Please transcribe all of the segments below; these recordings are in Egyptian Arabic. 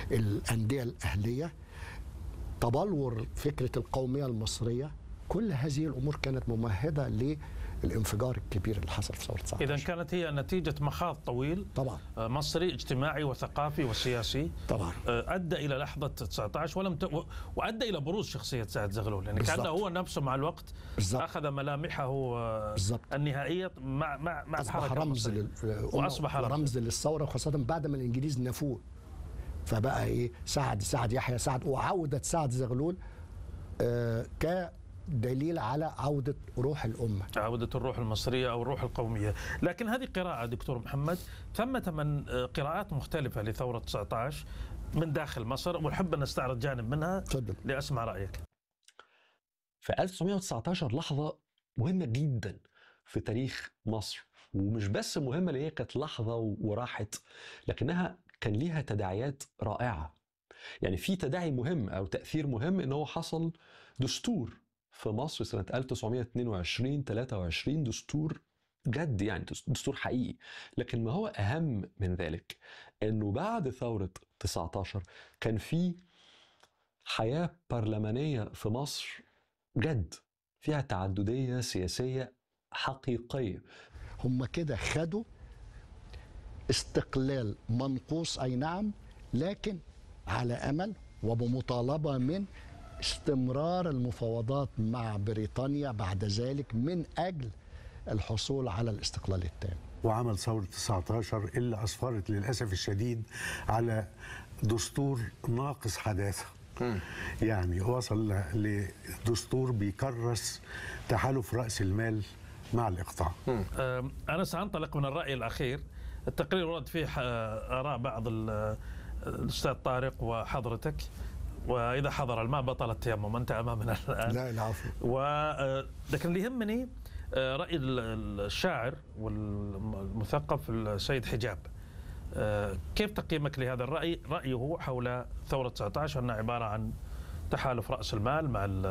الانديه الاهليه تبلور فكره القوميه المصريه كل هذه الامور كانت ممهده للانفجار الكبير اللي حصل في ثوره 19 اذا كانت هي نتيجه مخاض طويل طبعا آه، مصري اجتماعي وثقافي وسياسي طبعا آه، ادى الى لحظه 19 ولم ت... و- وادى الى بروز شخصيه سعد زغلول يعني كان بالضبط. هو نفسه مع الوقت بالضبط. اخذ ملامحه آه، بالضبط. النهائيه مع مع مع اصبح الحركه رمز المصرية. لل... وأصبح رمز. رمز للثوره وخاصه بعد ما الانجليز نفوه فبقى ايه سعد سعد يحيى سعد وعوده سعد زغلول آه كدليل على عوده روح الامه عودة الروح المصرية أو الروح القومية لكن هذه قراءة دكتور محمد ثمة من آه، قراءات مختلفة لثورة 19 من داخل مصر ونحب أن نستعرض جانب منها تفضل لأسمع رأيك في 1919 لحظة مهمة جدا في تاريخ مصر ومش بس مهمة لأن هي كانت لحظة وراحت لكنها كان ليها تداعيات رائعة يعني في تداعي مهم أو تأثير مهم إن هو حصل دستور في مصر سنة 1922 23 دستور جد يعني دستور حقيقي لكن ما هو أهم من ذلك إنه بعد ثورة 19 كان في حياة برلمانية في مصر جد فيها تعددية سياسية حقيقية هم كده خدوا استقلال منقوص اي نعم لكن على امل وبمطالبه من استمرار المفاوضات مع بريطانيا بعد ذلك من اجل الحصول على الاستقلال التام وعمل ثورة 19 اللي أسفرت للأسف الشديد على دستور ناقص حداثة يعني وصل ل- لدستور بيكرس تحالف رأس المال مع الإقطاع آم، أنا سأنطلق من الرأي الأخير التقرير ورد فيه آه، آراء بعض ال- الأستاذ طارق وحضرتك وإذا حضر الماء بطل التيمم أنت أمامنا الآن لا العفو و آه، لكن اللي يهمني آه، رأي ال- الشاعر والمثقف السيد حجاب آه، كيف تقييمك لهذا الرأي رأيه حول ثورة 19 أنها عبارة عن تحالف رأس المال مع ال-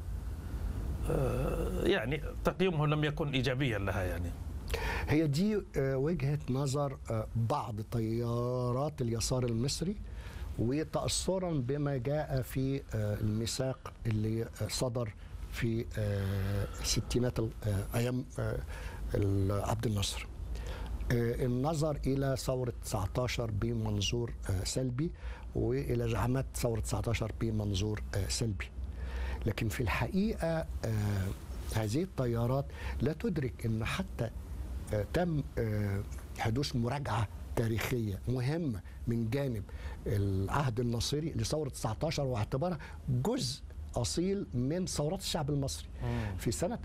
آه، يعني تقييمه لم يكن إيجابيا لها يعني هي دي آه، وجهة نظر آه، بعض تيارات اليسار المصري وتأثرا بما جاء في آه، الميثاق اللي آه، صدر في آه، ستينات ال- آه، أيام آه، ال- عبد الناصر آه، النظر إلى ثورة 19 بمنظور آه، سلبي وإلى زعامات ثورة 19 بمنظور آه، سلبي لكن في الحقيقة آه، هذه التيارات لا تدرك أن حتى آه، تم آه، حدوث مراجعة تاريخية مهمة من جانب العهد الناصري لثورة 19 واعتبارها جزء أصيل من ثورات الشعب المصري في سنة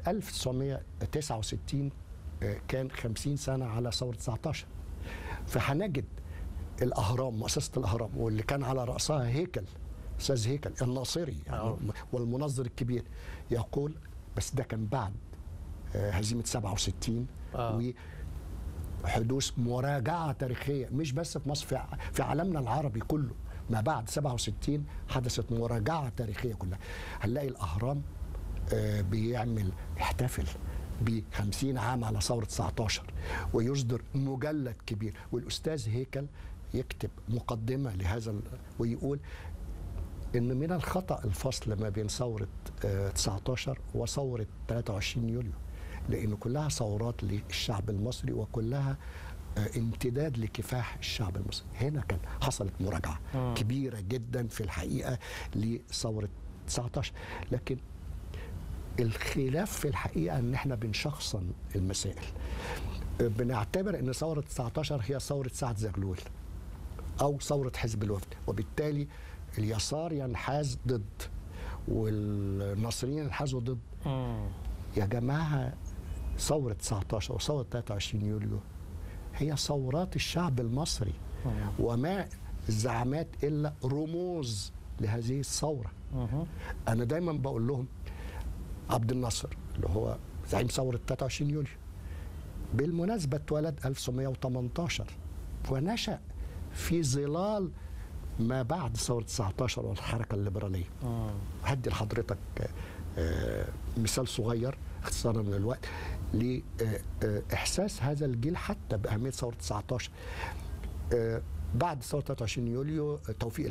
1969 آه، كان 50 سنة على ثورة 19 فهنجد الأهرام مؤسسة الأهرام واللي كان على رأسها هيكل أستاذ هيكل الناصري يعني آه. والمنظر الكبير يقول بس ده كان بعد آه، هزيمة 67 آه. وحدوث مراجعة تاريخية مش بس في مصر في ع- في عالمنا العربي كله ما بعد 67 حدثت مراجعة تاريخية كلها هنلاقي الأهرام آه، بيعمل يحتفل ب 50 عام على ثورة 19 ويصدر مجلد كبير والأستاذ هيكل يكتب مقدمة لهذا ال- ويقول ان من الخطا الفصل ما بين ثوره آه، 19 وثوره 23 يوليو لان كلها ثورات للشعب المصري وكلها آه، امتداد لكفاح الشعب المصري هنا كان حصلت مراجعه كبيره جدا في الحقيقه لثوره 19 لكن الخلاف في الحقيقه ان احنا بنشخصن المسائل آه، بنعتبر ان ثوره 19 هي ثوره سعد زغلول او ثوره حزب الوفد وبالتالي اليسار ينحاز ضد والناصريين ينحازوا ضد يا جماعه ثوره 19 وثوره 23 يوليو هي ثورات الشعب المصري وما الزعامات الا رموز لهذه الثوره انا دايما بقول لهم عبد الناصر اللي هو زعيم ثوره 23 يوليو بالمناسبه اتولد 1918 ونشأ في ظلال ما بعد ثورة 19 والحركة الليبرالية هدي لحضرتك آه، مثال صغير اختصارا للوقت لإحساس هذا الجيل حتى بأهمية ثورة 19 آه، بعد ثورة 23 يوليو آه، توفيق